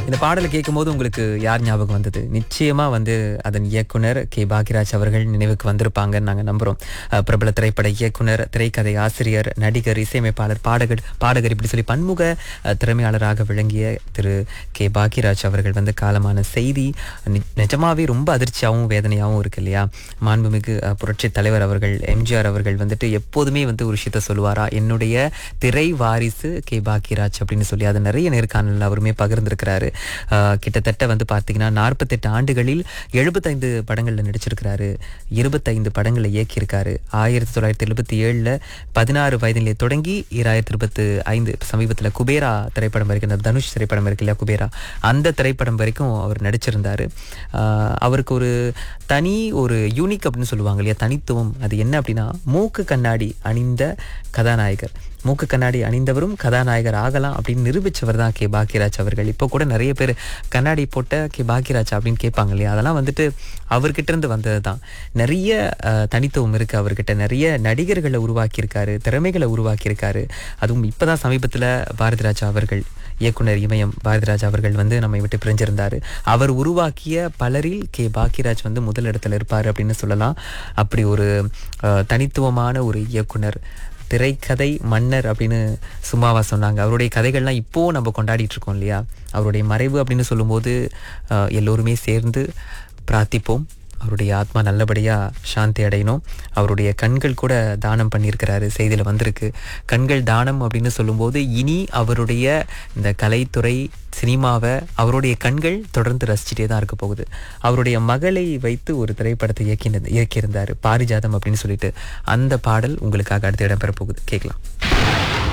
இந்த பாடலை கேட்கும்போது உங்களுக்கு யார் ஞாபகம் வந்தது நிச்சயமா வந்து அதன் இயக்குனர் கே பாக்யராஜ் அவர்கள் நினைவுக்கு வந்திருப்பாங்கன்னு நாங்க நம்புறோம் அஹ், பிரபல திரைப்பட இயக்குனர் திரைக்கதை ஆசிரியர் நடிகர் இசையமைப்பாளர் பாடகர் பாடகர் இப்படி சொல்லி பன்முக அஹ், திறமையாளராக விளங்கிய திரு கே பாக்யராஜ் அவர்கள் வந்து காலமான செய்தி நி- நிஜமாவே ரொம்ப அதிர்ச்சியாகவும் வேதனையாகவும் இருக்கு இல்லையா மாண்புமிகு அஹ், புரட்சித் தலைவர் அவர்கள் எம்ஜிஆர் அவர்கள் வந்துட்டு எப்போதுமே வந்து ஒரு விஷயத்த சொல்லுவாரா என்னுடைய திரை வாரிசு கே பாக்யராஜ் அப்படின்னு சொல்லி அதை நிறைய நேர்காணலில் அவருமே பகிர்ந்திருக்கிறாரு அஹ், கிட்டத்தட்ட வந்து பார்த்தீங்கன்னா நாற்பத்தெட்டு ஆண்டுகளில் எழுபத்தைந்து படங்களில் நடிச்சிருக்கிறாரு இருபத்தைந்து படங்களை இயக்கியிருக்காரு ஆயிரத்தி தொள்ளாயிரத்தி எழுபத்தி ஏழில் பதினாறு வயதிலே தொடங்கி ஈராயிரத்தி இருபத்தி ஐந்து சமீபத்தில் குபேரா திரைப்படம் வரைக்கும் அந்த தனுஷ் திரைப்படம் இருக்கு இல்லையா குபேரா அந்த திரைப்படம் வரைக்கும் அவர் நடிச்சிருந்தாரு ஆஹ் அவருக்கு ஒரு தனி ஒரு யூனிக் அப்படின்னு சொல்லுவாங்க இல்லையா தனித்துவம் அது என்ன அப்படின்னா மூக்கு கண்ணாடி அணிந்த கதாநாயகர் மூக்கு கண்ணாடி அணிந்தவரும் கதாநாயகர் ஆகலாம் அப்படின்னு நிரூபிச்சவர் தான் கே பாக்யராஜ் அவர்கள் இப்போ கூட நிறைய பேர் கண்ணாடி போட்ட கே பாக்யராஜ் அப்படின்னு கேட்பாங்க இல்லையா அதெல்லாம் வந்துட்டு அவர்கிட்ட இருந்து வந்தது தான் நிறைய அஹ், தனித்துவம் இருக்கு அவர்கிட்ட நிறைய நடிகர்களை உருவாக்கியிருக்காரு திறமைகளை உருவாக்கியிருக்காரு அதுவும் இப்பதான் சமீபத்துல பாரதிராஜா அவர்கள் இயக்குனர் இமயம் பாரதிராஜ் அவர்கள் வந்து நம்மை விட்டு பிரிஞ்சிருந்தாரு அவர் உருவாக்கிய பலரில் கே பாக்யராஜ் வந்து முதல் இடத்துல இருப்பார் அப்படின்னு சொல்லலாம் அப்படி ஒரு அஹ், தனித்துவமான ஒரு இயக்குனர் திரைக்கதை மன்னர் அப்படின்னு சும்மாவா சொன்னாங்க அவருடைய கதைகள்லாம் இப்போ நம்ம கொண்டாடிட்டு இருக்கோம் இல்லையா அவருடைய மறைவு அப்படின்னு சொல்லும்போது அஹ், எல்லோருமே சேர்ந்து பிரார்த்திப்போம் அவருடைய ஆத்மா நல்லபடியாக சாந்தி அடையணும் அவருடைய கண்கள் கூட தானம் பண்ணியிருக்கிறாரு செய்தியில் வந்திருக்கு கண்கள் தானம் அப்படின்னு சொல்லும்போது இனி அவருடைய இந்த கலைத்துறை சினிமாவை அவருடைய கண்கள் தொடர்ந்து ரசிச்சுட்டே தான் இருக்க போகுது அவருடைய மகளை வைத்து ஒரு திரைப்படத்தை இயக்கின இயக்கியிருந்தார் பாரிஜாதம் அப்படின்னு சொல்லிட்டு அந்த பாடல் உங்களுக்காக அடுத்து இடம்பெற போகுது கேட்கலாம்